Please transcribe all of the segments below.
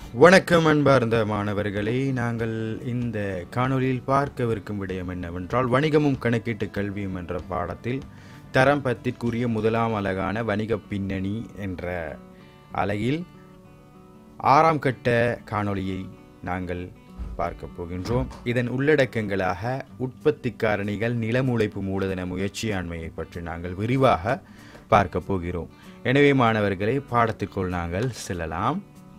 வணக்கம் அன்பார்ந்த மாணவர்களே நாங்கள் இந்த காணொளியில் பார்க்கவிருக்கும் விடயம் என்னவென்றால் வணிகமும் கணக்கீட்டு கல்வியும் என்ற பாடத்தில் தரம் பத்திற்குரிய முதலாம் அலகான வணிக பின்னணி என்ற அலகில் ஆறாம் கட்ட காணொளியை நாங்கள் பார்க்க போகின்றோம் இதன் உள்ளடக்கங்களாக உற்பத்தி காரணிகள் நிலமுழைப்பு மூலதன முயற்சியாண்மையை பற்றி நாங்கள் விரிவாக பார்க்க போகிறோம் எனவே மாணவர்களே பாடத்திற்குள் நாங்கள் செல்லலாம்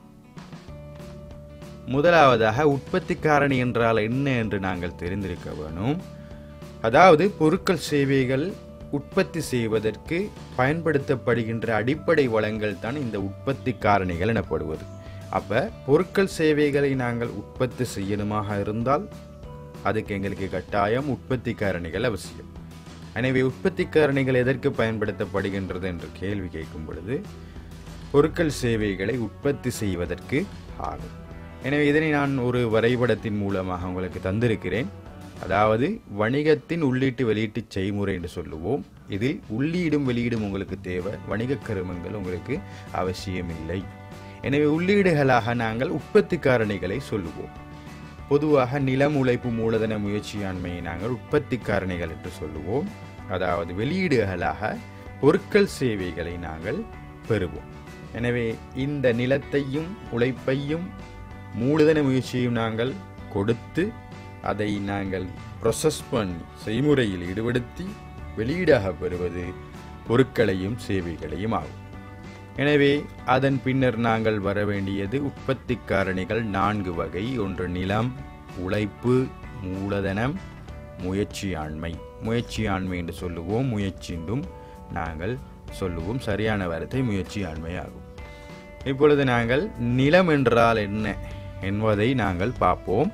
முதலாவதாக உற்பத்தி காரணி என்றால் என்ன என்று நாங்கள் தெரிந்திருக்க வேணும் அதாவது பொருட்கள் சேவைகள் உற்பத்தி செய்வதற்கு பயன்படுத்தப்படுகின்ற அடிப்படை வளங்கள் தான் இந்த உற்பத்தி காரணிகள் எனப்படுவது அப்ப பொருட்கள் சேவைகளை நாங்கள் உற்பத்தி செய்யணுமாக இருந்தால் அதுக்கு எங்களுக்கு கட்டாயம் உற்பத்தி காரணிகள் அவசியம் எனவே உற்பத்தி காரணிகள் எதற்கு பயன்படுத்தப்படுகின்றது என்று கேள்வி கேட்கும் பொழுது பொருட்கள் சேவைகளை உற்பத்தி செய்வதற்கு ஆகும் எனவே இதனை நான் ஒரு வரைபடத்தின் மூலமாக உங்களுக்கு தந்திருக்கிறேன் அதாவது வணிகத்தின் உள்ளீட்டு வெளியீட்டு செய்முறை என்று சொல்லுவோம் இதில் உள்ளீடும் வெளியீடும் உங்களுக்கு தேவை வணிக கருமங்கள் உங்களுக்கு அவசியமில்லை எனவே உள்ளீடுகளாக நாங்கள் உற்பத்தி காரணிகளை சொல்லுவோம் பொதுவாக நிலம் உழைப்பு மூலதன முயற்சியாண்மையை நாங்கள் உற்பத்தி காரணிகள் என்று சொல்லுவோம் அதாவது வெளியீடுகளாக பொருட்கள் சேவைகளை நாங்கள் பெறுவோம் எனவே இந்த நிலத்தையும் உழைப்பையும் மூலதன முயற்சியையும் நாங்கள் கொடுத்து அதை நாங்கள் ப்ரொசஸ் பண்ணி செய்முறையில் ஈடுபடுத்தி வெளியீடாக பெறுவது பொருட்களையும் சேவைகளையும் ஆகும் எனவே அதன் பின்னர் நாங்கள் வர வேண்டியது உற்பத்தி காரணிகள் நான்கு வகை ஒன்று நிலம் உழைப்பு மூலதனம் முயற்சி ஆண்மை முயற்சி ஆண்மை என்று சொல்லுவோம் முயற்சி என்றும் நாங்கள் சொல்லுவோம் சரியான வார்த்தை முயற்சி ஆண்மை ஆகும் இப்பொழுது நாங்கள் நிலம் என்றால் என்ன என்பதை நாங்கள் பார்ப்போம்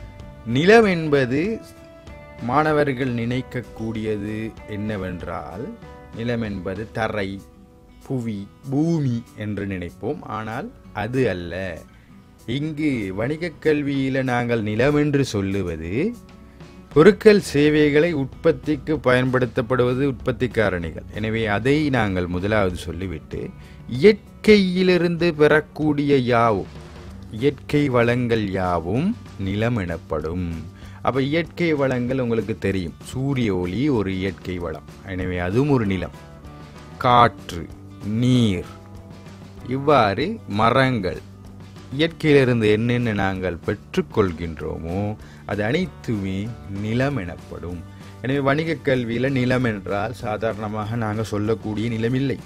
நிலம் என்பது மாணவர்கள் நினைக்கக்கூடியது என்னவென்றால் நிலம் என்பது தரை புவி பூமி என்று நினைப்போம் ஆனால் அது அல்ல இங்கு வணிகக் கல்வியில நாங்கள் நிலம் என்று சொல்லுவது பொருட்கள் சேவைகளை உற்பத்திக்கு பயன்படுத்தப்படுவது உற்பத்தி காரணிகள் எனவே அதை நாங்கள் முதலாவது சொல்லிவிட்டு இயற்கையிலிருந்து பெறக்கூடிய யாவும் இயற்கை வளங்கள் யாவும் நிலம் எனப்படும் அப்ப இயற்கை வளங்கள் உங்களுக்கு தெரியும் சூரிய ஒளி ஒரு இயற்கை வளம் எனவே அதுவும் ஒரு நிலம் காற்று நீர் இவ்வாறு மரங்கள் இயற்கையிலிருந்து என்னென்ன நாங்கள் பெற்றுக்கொள்கின்றோமோ அது அனைத்துமே நிலம் எனப்படும் எனவே வணிகக் கல்வியில் நிலம் என்றால் சாதாரணமாக நாங்கள் சொல்லக்கூடிய நிலமில்லை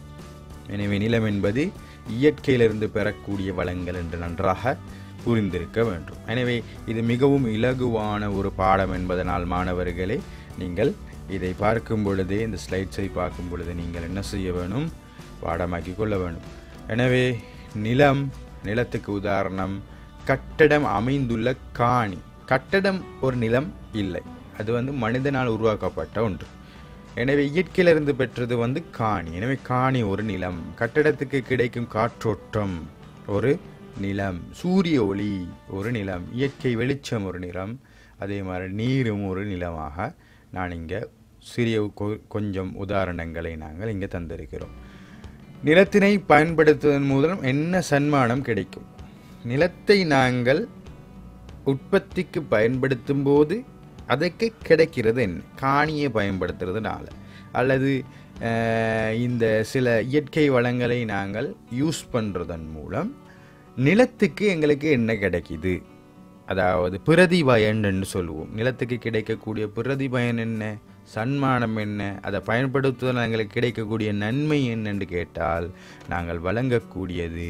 எனவே நிலம் என்பது இயற்கையிலிருந்து பெறக்கூடிய வளங்கள் என்று நன்றாக புரிந்திருக்க வேண்டும் எனவே இது மிகவும் இலகுவான ஒரு பாடம் என்பதனால் மாணவர்களே நீங்கள் இதை பார்க்கும் பொழுதே இந்த ஸ்லைட்ஸை பார்க்கும் பொழுது நீங்கள் என்ன செய்ய வேணும் பாடமாக்கி கொள்ள வேண்டும் எனவே நிலம் நிலத்துக்கு உதாரணம் கட்டடம் அமைந்துள்ள காணி கட்டடம் ஒரு நிலம் இல்லை அது வந்து மனிதனால் உருவாக்கப்பட்ட ஒன்று எனவே இயற்கையிலிருந்து பெற்றது வந்து காணி எனவே காணி ஒரு நிலம் கட்டடத்துக்கு கிடைக்கும் காற்றோட்டம் ஒரு நிலம் சூரிய ஒளி ஒரு நிலம் இயற்கை வெளிச்சம் ஒரு நிலம் அதே மாதிரி நீரும் ஒரு நிலமாக நான் இங்கே சிறிய கொ- கொஞ்சம் உதாரணங்களை நாங்கள் இங்கே தந்திருக்கிறோம் நிலத்தினை பயன்படுத்துவதன் மூலம் என்ன சன்மானம் கிடைக்கும் நிலத்தை நாங்கள் உற்பத்திக்கு பயன்படுத்தும் போது அதுக்கு கிடைக்கிறது என்ன காணியை பயன்படுத்துறதுனால அல்லது அஹ், இந்த சில இயற்கை வளங்களை நாங்கள் யூஸ் பண்ணுறதன் மூலம் நிலத்துக்கு எங்களுக்கு என்ன கிடைக்குது அதாவது பிரதி பயன்னு சொல்லுவோம் நிலத்துக்கு கிடைக்கக்கூடிய பிரதி பயன் என்ன சன்மானம் என்ன அதை பயன்படுத்துவதால் எங்களுக்கு கிடைக்கக்கூடிய நன்மை என்னன்னு கேட்டால் நாங்கள் வழங்கக்கூடியது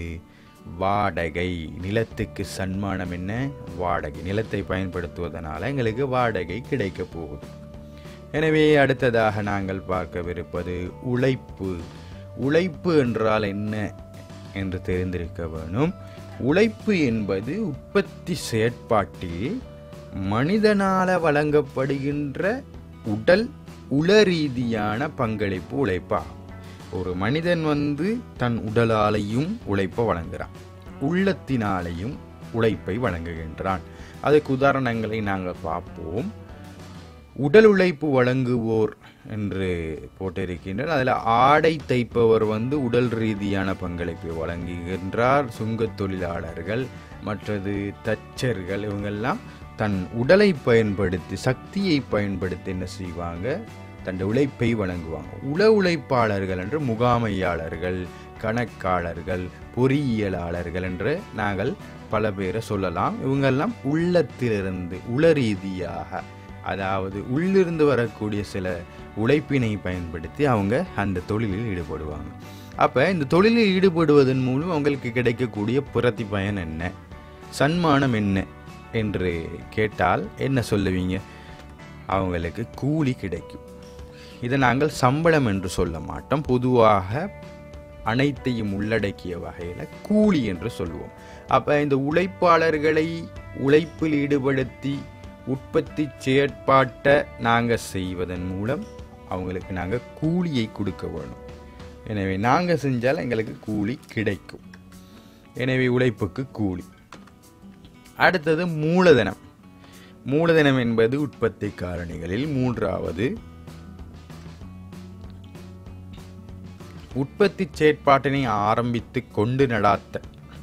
வாடகை நிலத்துக்கு சன்மானம் என்ன வாடகை நிலத்தை பயன்படுத்துவதனால எங்களுக்கு வாடகை கிடைக்க போகுது எனவே அடுத்ததாக நாங்கள் பார்க்கவிருப்பது உழைப்பு உழைப்பு என்றால் என்ன என்று தெரிந்திருக்க வேணும் உழைப்பு என்பது உற்பத்தி செயற்பாட்டில் மனிதனால வழங்கப்படுகின்ற உடல் உளரீதியான பங்களிப்பு உழைப்பாகும் ஒரு மனிதன் வந்து தன் உடலாலையும் உழைப்பை வழங்குகிறான் உள்ளத்தினாலையும் உழைப்பை வழங்குகின்றான் அதுக்கு உதாரணங்களை நாங்கள் பார்ப்போம் உடல் உழைப்பு வழங்குவோர் என்று போட்டிருக்கின்றார் அதில் ஆடை தைப்பவர் வந்து உடல் ரீதியான பங்களிப்பை வழங்குகின்றார் சுங்கத் தொழிலாளர்கள் மற்றது தச்சர்கள் இவங்கெல்லாம் தன் உடலை பயன்படுத்தி சக்தியை பயன்படுத்தி என்ன செய்வாங்க தன் உழைப்பை வழங்குவாங்க உள உழைப்பாளர்கள் என்று முகாமையாளர்கள் கணக்காளர்கள் பொறியியலாளர்கள் என்று நாங்கள் பல பேரை சொல்லலாம் இவங்கெல்லாம் உள்ளத்திலிருந்து உள ரீதியாக அதாவது உள்ளிருந்து வரக்கூடிய சில உழைப்பினை பயன்படுத்தி அவங்க அந்த தொழிலில் ஈடுபடுவாங்க அப்போ இந்த தொழிலில் ஈடுபடுவதன் மூலம் அவங்களுக்கு கிடைக்கக்கூடிய புரத்தி பயன் என்ன சன்மானம் என்ன என்று கேட்டால் என்ன சொல்லுவீங்க அவங்களுக்கு கூலி கிடைக்கும் இதை நாங்கள் சம்பளம் என்று சொல்ல மாட்டோம் பொதுவாக அனைத்தையும் உள்ளடக்கிய வகையில் கூலி என்று சொல்லுவோம் அப்போ இந்த உழைப்பாளர்களை உழைப்பில் ஈடுபடுத்தி உற்பத்தி செயற்பாட்டை நாங்கள் செய்வதன் மூலம் அவங்களுக்கு நாங்கள் கூலியை கொடுக்க வேணும் எனவே நாங்கள் செஞ்சால் எங்களுக்கு கூலி கிடைக்கும் எனவே உழைப்புக்கு கூலி அடுத்தது மூலதனம் மூலதனம் என்பது உற்பத்தி காரணிகளில் மூன்றாவது உற்பத்தி செயற்பாட்டினை ஆரம்பித்து கொண்டு நடாத்த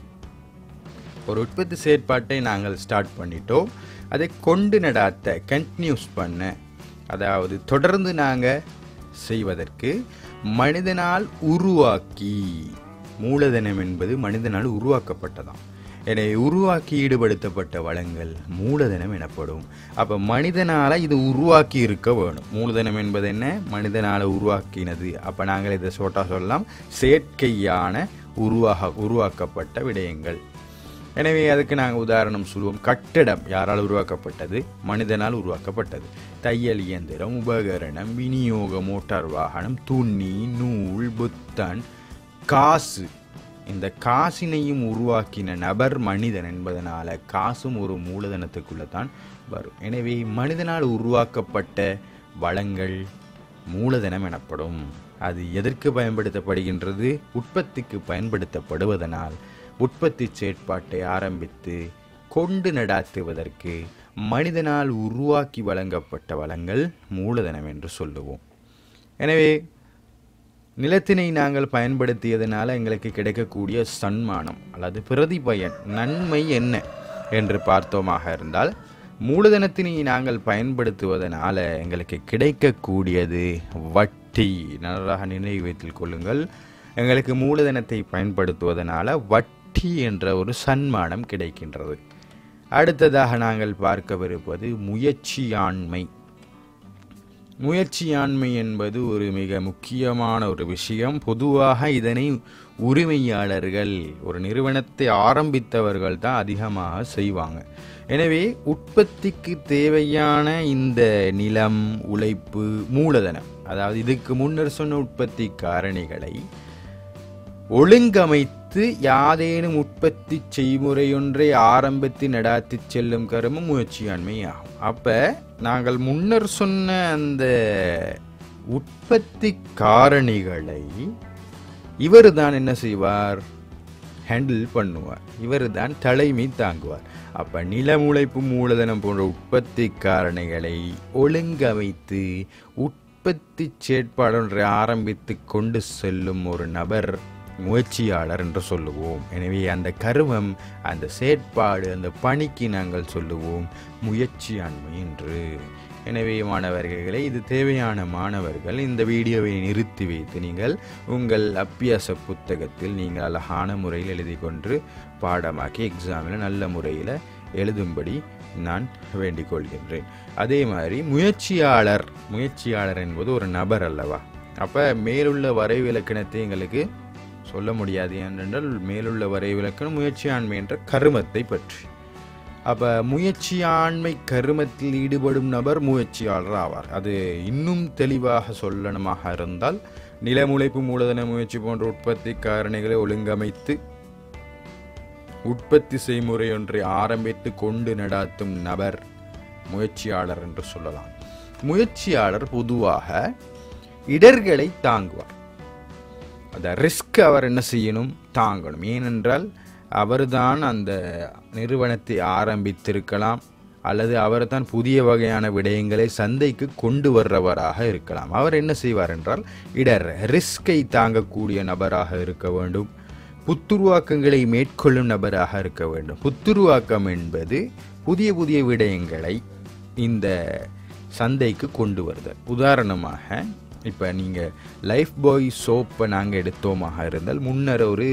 ஒரு உற்பத்தி செயற்பாட்டை நாங்கள் ஸ்டார்ட் பண்ணிட்டோம் அதை கொண்டு நடாத்த கண்டினியூஸ் பண்ண அதாவது தொடர்ந்து நாங்கள் செய்வதற்கு மனிதனால் உருவாக்கி மூலதனம் என்பது மனிதனால் உருவாக்கப்பட்டதாம் எனவே உருவாக்கி ஈடுபடுத்தப்பட்ட வளங்கள் மூலதனம் எனப்படும் அப்போ மனிதனால் இது உருவாக்கி இருக்க வேணும் மூலதனம் என்பது என்ன மனிதனால் உருவாக்கினது அப்போ நாங்கள் இதை சோட்டா சொல்லலாம் செயற்கையான உருவாக உருவாக்கப்பட்ட விடயங்கள் எனவே அதுக்கு நாங்கள் உதாரணம் சொல்லுவோம் கட்டடம் யாரால் உருவாக்கப்பட்டது மனிதனால் உருவாக்கப்பட்டது தையல் இயந்திரம் உபகரணம் விநியோக மோட்டார் வாகனம் துணி நூல் புத்தன் காசு இந்த காசினையும் உருவாக்கின நபர் மனிதன் என்பதனால காசும் ஒரு மூலதனத்துக்குள்ள தான் வரும் எனவே மனிதனால் உருவாக்கப்பட்ட வளங்கள் மூலதனம் எனப்படும் அது எதற்கு பயன்படுத்தப்படுகின்றது உற்பத்திக்கு பயன்படுத்தப்படுவதனால் உற்பத்தி செயற்பாட்டை ஆரம்பித்து கொண்டு நடாத்துவதற்கு மனிதனால் உருவாக்கி வழங்கப்பட்ட வளங்கள் மூலதனம் என்று சொல்லுவோம் எனவே நிலத்தினை நாங்கள் பயன்படுத்தியதனால எங்களுக்கு கிடைக்கக்கூடிய சன்மானம் அல்லது பிரதிபயன் நன்மை என்ன என்று பார்த்தோமாக இருந்தால் மூலதனத்தினை நாங்கள் பயன்படுத்துவதனால எங்களுக்கு கிடைக்கக்கூடியது வட்டி நன்றாக நினைவு வைத்துக் கொள்ளுங்கள் எங்களுக்கு மூலதனத்தை பயன்படுத்துவதனால வட்டி என்ற ஒரு சன்மானம் கிடைக்கின்றது அடுத்ததாக நாங்கள் பார்க்கவிருப்பது முயற்சியாண்மை முயற்சியாண்மை என்பது ஒரு மிக முக்கியமான ஒரு விஷயம் பொதுவாக இதனை உரிமையாளர்கள் ஒரு நிறுவனத்தை ஆரம்பித்தவர்கள் தான் அதிகமாக செய்வாங்க எனவே உற்பத்திக்கு தேவையான இந்த நிலம் உழைப்பு மூலதனம் அதாவது இதுக்கு முன்னர் சொன்ன உற்பத்தி காரணிகளை ஒழுங்கமைத்து யாதேனும் உற்பத்தி செய்முறையொன்றை ஆரம்பித்து நடாத்தி செல்லும் கருமம் முயற்சியாண்மை ஆகும் அப்ப நாங்கள் முன்னர் சொன்ன அந்த உற்பத்தி காரணிகளை இவர் தான் என்ன செய்வார் ஹேண்டில் பண்ணுவார் இவர் தான் தலைமை தாங்குவார் அப்ப நிலமுழைப்பு மூலதனம் போன்ற உற்பத்தி காரணிகளை ஒழுங்கமைத்து உற்பத்தி செயற்பாடொன்றை ஆரம்பித்து கொண்டு செல்லும் ஒரு நபர் முயற்சியாளர் என்று சொல்லுவோம் எனவே அந்த கருவம் அந்த செயற்பாடு அந்த பணிக்கு நாங்கள் சொல்லுவோம் முயற்சியாண்மை என்று எனவே மாணவர்களே இது தேவையான மாணவர்கள் இந்த வீடியோவை நிறுத்தி வைத்து நீங்கள் உங்கள் அப்பியாச புத்தகத்தில் நீங்கள் அழகான முறையில் எழுதி கொண்டு பாடமாக்கி எக்ஸாமில் நல்ல முறையில் எழுதும்படி நான் வேண்டிக் கொள்கின்றேன் அதே மாதிரி முயற்சியாளர் முயற்சியாளர் என்பது ஒரு நபர் அல்லவா அப்போ மேலுள்ள வரைவிலக்கணத்தை எங்களுக்கு சொல்ல முடியாது ஏனென்றால் மேலுள்ள வரைவிலக்கணம் முயற்சியாண்மை என்ற கருமத்தை பற்றி அப்போ முயற்சியாண்மை கருமத்தில் ஈடுபடும் நபர் முயற்சியாளர் ஆவார் அது இன்னும் தெளிவாக சொல்லணுமாக இருந்தால் நிலமுழைப்பு மூலதன முயற்சி போன்ற உற்பத்தி காரணிகளை ஒழுங்கமைத்து உற்பத்தி செய்முறை ஒன்றை ஆரம்பித்து கொண்டு நடாத்தும் நபர் முயற்சியாளர் என்று சொல்லலாம் முயற்சியாளர் பொதுவாக இடர்களை தாங்குவார் அந்த ரிஸ்க் அவர் என்ன செய்யணும் தாங்கணும் ஏனென்றால் அவர்தான் அந்த நிறுவனத்தை ஆரம்பித்திருக்கலாம் அல்லது அவர் தான் புதிய வகையான விடயங்களை சந்தைக்கு கொண்டு வர்றவராக இருக்கலாம் அவர் என்ன செய்வார் என்றால் இடர் ரிஸ்கை தாங்கக்கூடிய நபராக இருக்க வேண்டும் புத்துருவாக்கங்களை மேற்கொள்ளும் நபராக இருக்க வேண்டும் புத்துருவாக்கம் என்பது புதிய புதிய விடயங்களை இந்த சந்தைக்கு கொண்டு வருதல் உதாரணமாக இப்போ நீங்கள் லைஃப் பாய் சோப்பை நாங்கள் எடுத்தோமாக இருந்தால் முன்னர் ஒரு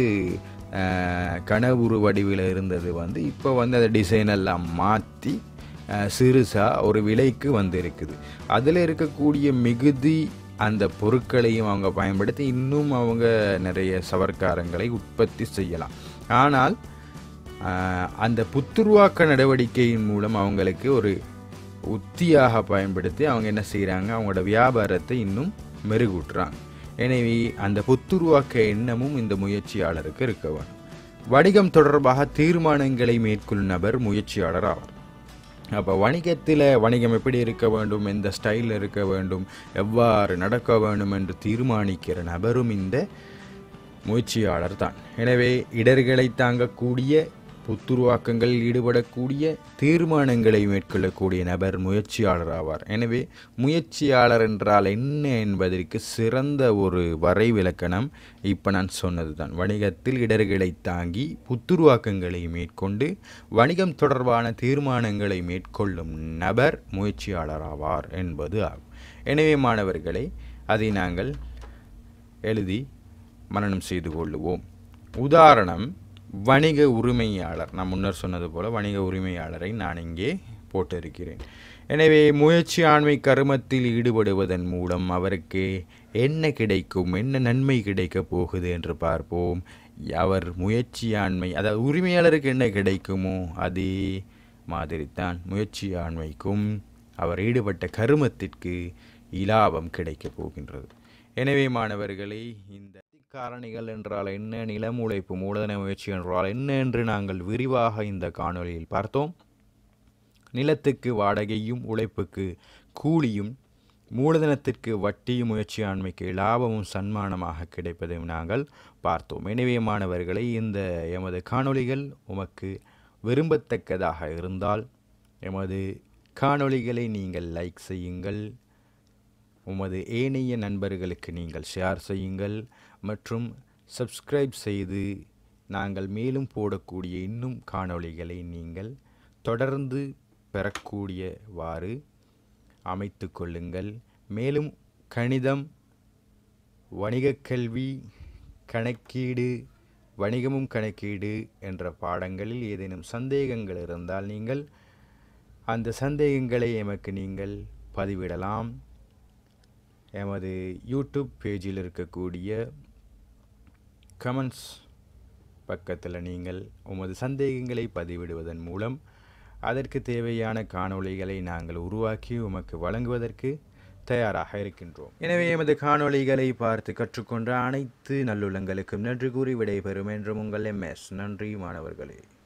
அஹ், கனவுரு வடிவில் இருந்தது வந்து இப்போ வந்து அந்த டிசைன் எல்லாம் மாற்றி சிறுசாக ஒரு விலைக்கு வந்திருக்குது அதில் இருக்கக்கூடிய மிகுதி அந்த பொருட்களையும் அவங்க பயன்படுத்தி இன்னும் அவங்க நிறைய சவர்க்காரங்களை உற்பத்தி செய்யலாம் ஆனால் ஆஹ், அந்த புத்துருவாக்க நடவடிக்கையின் மூலம் அவங்களுக்கு ஒரு உத்தியாக பயன்படுத்தி அவங்க என்ன செய்கிறாங்க அவங்களோட வியாபாரத்தை இன்னும் மெருகூட்டுறாங்க எனவே அந்த புத்துருவாக்க எண்ணமும் இந்த முயற்சியாளருக்கு இருக்க வேணும் வணிகம் தொடர்பாக தீர்மானங்களை மேற்கொள்ளும் நபர் முயற்சியாளர் ஆவார் அப்போ வணிகத்தில் வணிகம் எப்படி இருக்க வேண்டும் எந்த ஸ்டைலில் இருக்க வேண்டும் எவ்வாறு நடக்க வேண்டும் என்று தீர்மானிக்கிற நபரும் இந்த முயற்சியாளர் தான் எனவே இடர்களை தாங்கக்கூடிய புத்துருவாக்கங்களில் ஈடுபடக்கூடிய தீர்மானங்களை மேற்கொள்ளக்கூடிய நபர் முயற்சியாளர் ஆவார் எனவே முயற்சியாளர் என்றால் என்ன என்பதற்கு சிறந்த ஒரு வரைவிலக்கணம் இப்போ நான் சொன்னது தான் வணிகத்தில் இடர்களை தாங்கி புத்துருவாக்கங்களை மேற்கொண்டு வணிகம் தொடர்பான தீர்மானங்களை மேற்கொள்ளும் நபர் முயற்சியாளர் ஆவார் என்பது ஆகும் எனவே மாணவர்களை அதை நாங்கள் எழுதி மனனம் செய்து கொள்ளுவோம் உதாரணம் வணிக உரிமையாளர் நான் முன்னர் சொன்னது போல வணிக உரிமையாளரை நான் இங்கே போட்டிருக்கிறேன் எனவே முயற்சி ஆண்மை கருமத்தில் ஈடுபடுவதன் மூலம் அவருக்கு என்ன கிடைக்கும் என்ன நன்மை கிடைக்கப் போகுது என்று பார்ப்போம் அவர் முயற்சி ஆண்மை அதாவது உரிமையாளருக்கு என்ன கிடைக்குமோ அதே மாதிரித்தான் முயற்சி ஆண்மைக்கும் அவர் ஈடுபட்ட கருமத்திற்கு இலாபம் கிடைக்கப் போகின்றது எனவே மாணவர்களே இந்த காரணிகள் என்றால் என்ன நிலம் உழைப்பு மூலதன முயற்சி என்றால் என்ன என்று நாங்கள் விரிவாக இந்த காணொளியில் பார்த்தோம் நிலத்துக்கு வாடகையும் உழைப்புக்கு கூலியும் மூலதனத்திற்கு வட்டியும் முயற்சியாண்மைக்கு லாபமும் சன்மானமாக கிடைப்பதையும் நாங்கள் பார்த்தோம் எனவே மாணவர்களை இந்த எமது காணொளிகள் உமக்கு விரும்பத்தக்கதாக இருந்தால் எமது காணொளிகளை நீங்கள் லைக் செய்யுங்கள் உமது ஏனைய நண்பர்களுக்கு நீங்கள் ஷேர் செய்யுங்கள் மற்றும் சப்ஸ்கிரைப் செய்து நாங்கள் மேலும் போடக்கூடிய இன்னும் காணொளிகளை நீங்கள் தொடர்ந்து பெறக்கூடியவாறு அமைத்து கொள்ளுங்கள் மேலும் கணிதம் வணிகக் கல்வி கணக்கீடு வணிகமும் கணக்கீடு என்ற பாடங்களில் ஏதேனும் சந்தேகங்கள் இருந்தால் நீங்கள் அந்த சந்தேகங்களை எமக்கு நீங்கள் பதிவிடலாம் எமது யூடியூப் பேஜில் இருக்கக்கூடிய கமெண்ட்ஸ் பக்கத்தில் நீங்கள் உமது சந்தேகங்களை பதிவிடுவதன் மூலம் அதற்கு தேவையான காணொளிகளை நாங்கள் உருவாக்கி உமக்கு வழங்குவதற்கு தயாராக இருக்கின்றோம் எனவே எமது காணொளிகளை பார்த்து கற்றுக்கொண்ட அனைத்து நல்லுள்ளங்களுக்கும் நன்றி கூறி விடைபெறும் என்றும் உங்கள் எம்எஸ் நன்றி மாணவர்களே